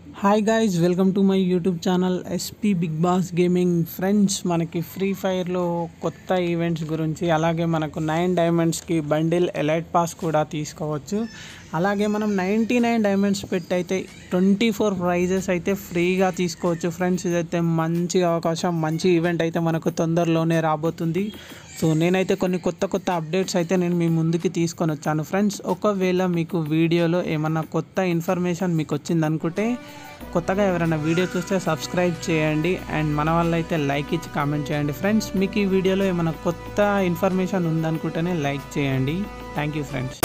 hi guys welcome to my YouTube channel SP big boss gaming friends మనకి free ఫైర్లో కొత్త events గురించి అలాగే మనకు నైన్ డైమండ్స్కి బండిల్ ఎలైట్ పాస్ కూడా తీసుకోవచ్చు అలాగే మనం నైంటీ నైన్ డైమండ్స్ పెట్టి అయితే ట్వంటీ ఫోర్ ప్రైజెస్ అయితే ఫ్రీగా తీసుకోవచ్చు ఫ్రెండ్స్ ఇదైతే మంచి అవకాశం మంచి ఈవెంట్ అయితే మనకు తొందరలోనే రాబోతుంది సో నేనైతే కొన్ని కొత్త కొత్త అప్డేట్స్ అయితే నేను మీ ముందుకి తీసుకొని వచ్చాను ఫ్రెండ్స్ ఒకవేళ మీకు వీడియోలో ఏమన్నా కొత్త ఇన్ఫర్మేషన్ మీకు వచ్చింది అనుకుంటే కొత్తగా ఎవరైనా వీడియో చూస్తే సబ్స్క్రైబ్ చేయండి అండ్ మన వల్ల అయితే లైక్ ఇచ్చి కామెంట్ చేయండి ఫ్రెండ్స్ మీకు ఈ వీడియోలో ఏమైనా కొత్త ఇన్ఫర్మేషన్ ఉందనుకుంటేనే లైక్ చేయండి థ్యాంక్ యూ ఫ్రెండ్స్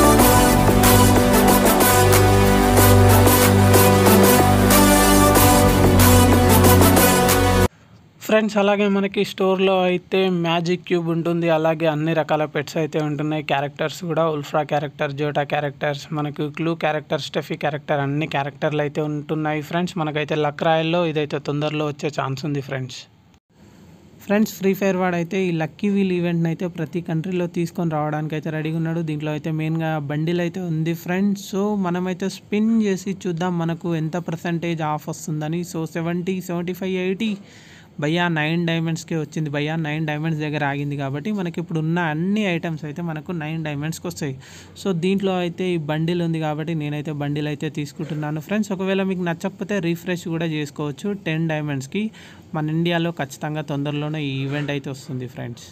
ఫ్రెండ్స్ అలాగే మనకి స్టోర్లో అయితే మ్యాజిక్ క్యూబ్ ఉంటుంది అలాగే అన్ని రకాల పెట్స్ అయితే ఉంటున్నాయి క్యారెక్టర్స్ కూడా ఉల్ఫ్రా క్యారెక్టర్ జోటా క్యారెక్టర్స్ మనకు క్లూ క్యారెక్టర్ స్టెఫీ క్యారెక్టర్ అన్ని క్యారెక్టర్లు అయితే ఉంటున్నాయి ఫ్రెండ్స్ మనకైతే లక్ రాయల్లో ఇదైతే తొందరలో వచ్చే ఛాన్స్ ఉంది ఫ్రెండ్స్ ఫ్రెండ్స్ ఫ్రీ ఫైర్ వాడు అయితే ఈ లక్కీ వీల్ ఈవెంట్ని అయితే ప్రతి కంట్రీలో తీసుకొని రావడానికి అయితే రెడీగా ఉన్నాడు దీంట్లో అయితే మెయిన్గా బండిల్ అయితే ఉంది ఫ్రెండ్స్ సో మనమైతే స్పిన్ చేసి చూద్దాం మనకు ఎంత పర్సంటేజ్ ఆఫ్ వస్తుందని so seventy seventy five eighty భయ్యా నైన్ డైమండ్స్కి వచ్చింది భయ్యా నైన్ డైమండ్స్ దగ్గర ఆగింది కాబట్టి మనకి ఇప్పుడు ఉన్న అన్ని ఐటమ్స్ అయితే మనకు నైన్ డైమండ్స్కి వస్తాయి సో దీంట్లో అయితే ఈ బండిల్ ఉంది కాబట్టి నేనైతే బండిల్ అయితే తీసుకుంటున్నాను ఫ్రెండ్స్ ఒకవేళ మీకు నచ్చకపోతే రీఫ్రెష్ కూడా చేసుకోవచ్చు టెన్ డైమండ్స్కి మన ఇండియాలో ఖచ్చితంగా తొందరలోనే ఈ ఈవెంట్ అయితే వస్తుంది ఫ్రెండ్స్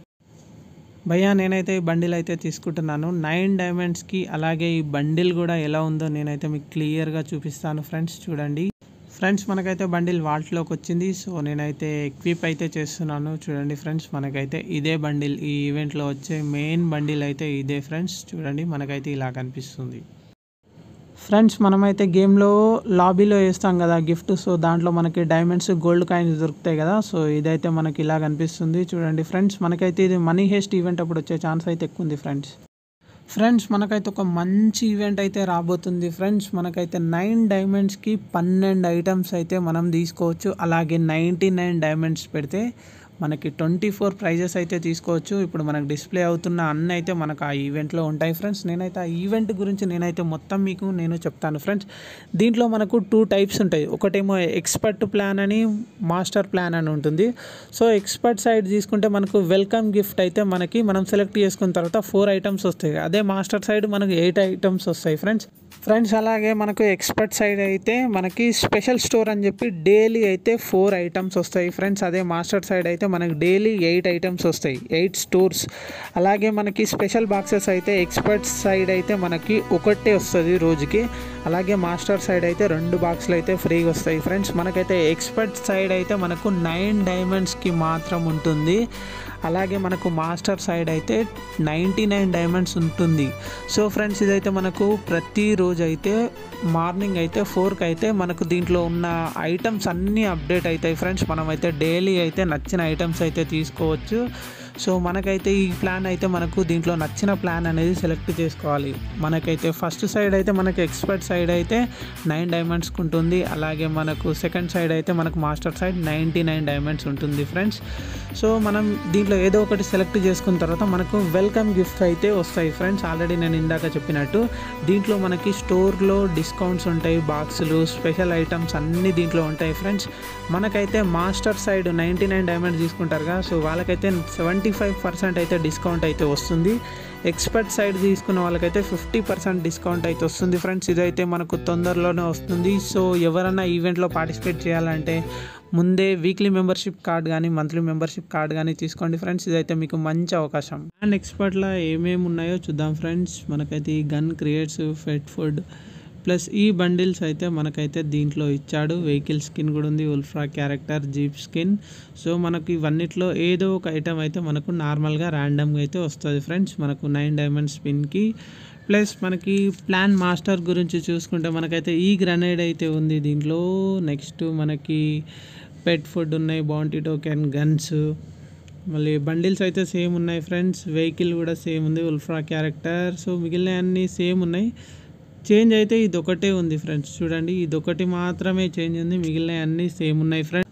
భయ్యా నేనైతే ఈ బండిల్ అయితే తీసుకుంటున్నాను నైన్ డైమండ్స్కి అలాగే ఈ బండిల్ కూడా ఎలా ఉందో నేనైతే మీకు క్లియర్గా చూపిస్తాను ఫ్రెండ్స్ చూడండి ఫ్రెండ్స్ మనకైతే బండిల్ వాల్ట్లోకి వచ్చింది సో నేనైతే ఎక్విప్ అయితే చేస్తున్నాను చూడండి ఫ్రెండ్స్ మనకైతే ఇదే బండిల్ ఈ ఈవెంట్లో వచ్చే మెయిన్ బండిల్ అయితే ఇదే ఫ్రెండ్స్ చూడండి మనకైతే ఇలా కనిపిస్తుంది ఫ్రెండ్స్ మనమైతే గేమ్లో లాబీలో వేస్తాం కదా గిఫ్ట్ సో దాంట్లో మనకి డైమండ్స్ గోల్డ్ కాయిన్స్ దొరుకుతాయి కదా సో ఇదైతే మనకి ఇలా కనిపిస్తుంది చూడండి ఫ్రెండ్స్ మనకైతే ఇది మనీ హేస్ట్ ఈవెంట్ అప్పుడు వచ్చే ఛాన్స్ అయితే ఎక్కువ ఉంది ఫ్రెండ్స్ ఫ్రెండ్స్ మనకైతే ఒక మంచి ఈవెంట్ అయితే రాబోతుంది ఫ్రెండ్స్ మనకైతే నైన్ డైమండ్స్కి పన్నెండు ఐటమ్స్ అయితే మనం తీసుకోవచ్చు అలాగే నైంటీ నైన్ డైమండ్స్ పెడితే మనకి ట్వంటీ ఫోర్ ప్రైజెస్ అయితే తీసుకోవచ్చు ఇప్పుడు మనకు డిస్ప్లే అవుతున్న అన్నీ అయితే మనకు ఆ ఈవెంట్లో ఉంటాయి ఫ్రెండ్స్ నేనైతే ఆ ఈవెంట్ గురించి నేనైతే మొత్తం మీకు నేను చెప్తాను ఫ్రెండ్స్ దీంట్లో మనకు టూ టైప్స్ ఉంటాయి ఒకటేమో ఎక్స్పర్ట్ ప్లాన్ అని మాస్టర్ ప్లాన్ అని ఉంటుంది సో ఎక్స్పర్ట్ సైడ్ తీసుకుంటే మనకు వెల్కమ్ గిఫ్ట్ అయితే మనకి మనం సెలెక్ట్ చేసుకున్న తర్వాత ఫోర్ ఐటమ్స్ వస్తాయి అదే మాస్టర్ సైడ్ మనకు ఎయిట్ ఐటమ్స్ వస్తాయి ఫ్రెండ్స్ ఫ్రెండ్స్ అలాగే మనకు ఎక్స్పర్ట్ సైడ్ అయితే మనకి స్పెషల్ స్టోర్ అని చెప్పి డైలీ అయితే ఫోర్ ఐటమ్స్ వస్తాయి ఫ్రెండ్స్ అదే మాస్టర్ సైడ్ అయితే మనకి డైలీ ఎయిట్ ఐటమ్స్ వస్తాయి ఎయిట్ స్టోర్స్ అలాగే మనకి స్పెషల్ బాక్సెస్ అయితే ఎక్స్పర్ట్ సైడ్ అయితే మనకి ఒకటే వస్తుంది రోజుకి అలాగే మాస్టర్ సైడ్ అయితే రెండు బాక్సులు అయితే ఫ్రీగా వస్తాయి ఫ్రెండ్స్ మనకైతే ఎక్స్పర్ట్ సైడ్ అయితే మనకు నైన్ డైమండ్స్కి మాత్రం ఉంటుంది అలాగే మనకు మాస్టర్ సైడ్ అయితే నైంటీ నైన్ డైమండ్స్ ఉంటుంది సో ఫ్రెండ్స్ ఇదైతే మనకు ప్రతిరోజు అయితే మార్నింగ్ అయితే ఫోర్కి అయితే మనకు దీంట్లో ఉన్న ఐటమ్స్ అన్నీ అప్డేట్ అవుతాయి ఫ్రెండ్స్ మనమైతే డైలీ అయితే నచ్చిన ఐటమ్స్ అయితే తీసుకోవచ్చు సో మనకైతే ఈ ప్లాన్ అయితే మనకు దీంట్లో నచ్చిన ప్లాన్ అనేది సెలెక్ట్ చేసుకోవాలి మనకైతే ఫస్ట్ సైడ్ అయితే మనకి ఎక్స్పర్ట్ సైడ్ అయితే నైన్ డైమండ్స్కి ఉంటుంది అలాగే మనకు సెకండ్ సైడ్ అయితే మనకు master side ninety nine diamonds ఉంటుంది ఫ్రెండ్స్ సో మనం దీంట్లో ఏదో ఒకటి సెలెక్ట్ చేసుకున్న తర్వాత మనకు వెల్కమ్ గిఫ్ట్ అయితే వస్తాయి ఫ్రెండ్స్ ఆల్రెడీ నేను ఇందాక చెప్పినట్టు దీంట్లో మనకి స్టోర్లో డిస్కౌంట్స్ ఉంటాయి బాక్సులు స్పెషల్ ఐటమ్స్ అన్నీ దీంట్లో ఉంటాయి ఫ్రెండ్స్ మనకైతే master side ninety nine diamonds తీసుకుంటారు కదా సో వాళ్ళకైతే సెవెంటీ ఫైవ్ పర్సెంట్ అయితే డిస్కౌంట్ అయితే వస్తుంది ఎక్స్పర్ట్ సైడ్ తీసుకున్న వాళ్ళకైతే ఫిఫ్టీ పర్సెంట్ డిస్కౌంట్ అయితే వస్తుంది ఫ్రెండ్స్ ఇదైతే మనకు తొందరలోనే వస్తుంది సో ఎవరైనా ఈవెంట్లో పార్టిసిపేట్ చేయాలంటే ముందే వీక్లీ మెంబర్షిప్ కార్డ్ కానీ మంత్లీ మెంబర్షిప్ కార్డ్ కానీ తీసుకోండి ఫ్రెండ్స్ ఇదైతే మీకు మంచి అవకాశం అండ్ ఎక్స్పర్ట్లో ఏమేమి ఉన్నాయో చూద్దాం ఫ్రెండ్స్ మనకైతే ఈ gun crates pet food plus ఈ బండిల్స్ అయితే మనకైతే దీంట్లో ఇచ్చాడు వెహికల్ స్కిన్ కూడా ఉంది Wolfrahh character jeep skin so మనకి ఇవన్నిట్లో ఏదో ఒక ఐటమ్ అయితే మనకు నార్మల్గా ర్యాండమ్గా అయితే వస్తుంది ఫ్రెండ్స్ మనకు నైన్ డైమండ్ స్పిన్కి ప్లస్ మనకి ప్లాన్ మాస్టర్ గురించి చూసుకుంటే మనకైతే ఈ గ్రనేడ్ అయితే ఉంది దీంట్లో నెక్స్ట్ మనకి పెట్ ఫుడ్ ఉన్నాయి బాంటీ టోకెన్ గన్స్ మళ్ళీ బండిల్స్ అయితే సేమ్ ఉన్నాయి ఫ్రెండ్స్ వెహికల్ కూడా సేమ్ ఉంది ఉల్ఫ్రా క్యారెక్టర్ సో మిగిలిన అన్నీ సేమ్ ఉన్నాయి చేంజ్ అయితే ఇది ఒకటే ఉంది ఫ్రెండ్స్ చూడండి ఇది ఒకటి మాత్రమే చేంజ్ ఉంది మిగిలిన అన్నీ సేమ్ ఉన్నాయి ఫ్రెండ్స్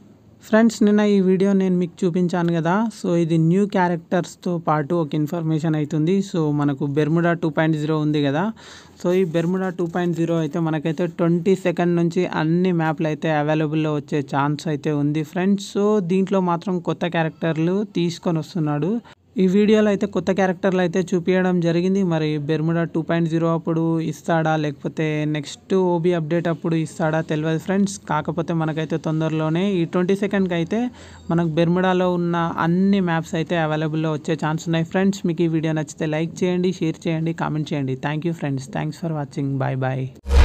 ఫ్రెండ్స్ నిన్న ఈ వీడియో నేను మీకు చూపించాను కదా సో ఇది న్యూ క్యారెక్టర్స్తో పాటు ఒక ఇన్ఫర్మేషన్ అవుతుంది సో మనకు బెర్ముడా టూ పాయింట్ జీరో ఉంది కదా సో ఈ బెర్ముడా టూ పాయింట్ జీరో అయితే మనకైతే ట్వంటీ సెకండ్ నుంచి అన్ని మ్యాప్లు అయితే అవైలబుల్లో వచ్చే ఛాన్స్ అయితే ఉంది ఫ్రెండ్స్ సో దీంట్లో మాత్రం కొత్త క్యారెక్టర్లు తీసుకొని వస్తున్నాడు ఈ వీడియోలో అయితే కొత్త క్యారెక్టర్లు అయితే చూపించడం జరిగింది మరి బెర్ముడా టూ పాయింట్ జీరో అప్పుడు ఇస్తాడా లేకపోతే నెక్స్ట్ ఓబీ అప్డేట్ అప్పుడు ఇస్తాడా తెలియదు ఫ్రెండ్స్ కాకపోతే మనకైతే తొందరలోనే ఈ ట్వంటీ సెకండ్కి అయితే మనకు బెర్ముడాలో ఉన్న అన్ని మ్యాప్స్ అయితే అవైలబుల్లో వచ్చే ఛాన్స్ ఉన్నాయి ఫ్రెండ్స్ మీకు ఈ వీడియో నచ్చితే లైక్ చేయండి షేర్ చేయండి కామెంట్ చేయండి thank you friends thanks for watching bye bye